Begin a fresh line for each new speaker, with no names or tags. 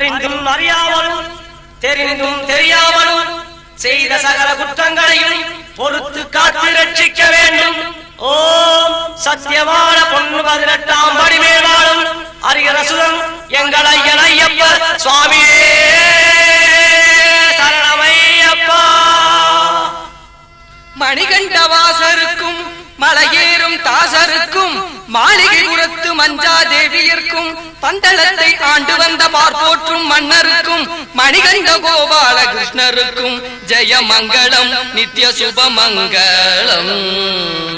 அறிந்தும் அறியாமலும் தெரிந்தும் தெரியாமலும் செய்த சகல குற்றங்களையும் பொறுத்து காத்து ரட்சிக்க வேண்டும் ஓம் சத்தியமான பொண்ணு பதினெட்டாம் படிமேல் வாழும் அரியரசுதன் எங்கள் ஐயன் ஐயப்ப சுவாமியே சரணமையப்பா
மணிகண்டவாசருக்கும் மலையேறும் தாசருக்கும் மாளிகை உரத்து மஞ்சா தேவியர்க்கும் பந்தளத்தை ஆண்டு வந்த பார்ப்போற்றும் மன்னருக்கும் மணிகண்ட கோபால கிருஷ்ணருக்கும் ஜெயமங்களம் நித்ய சுபமங்களம்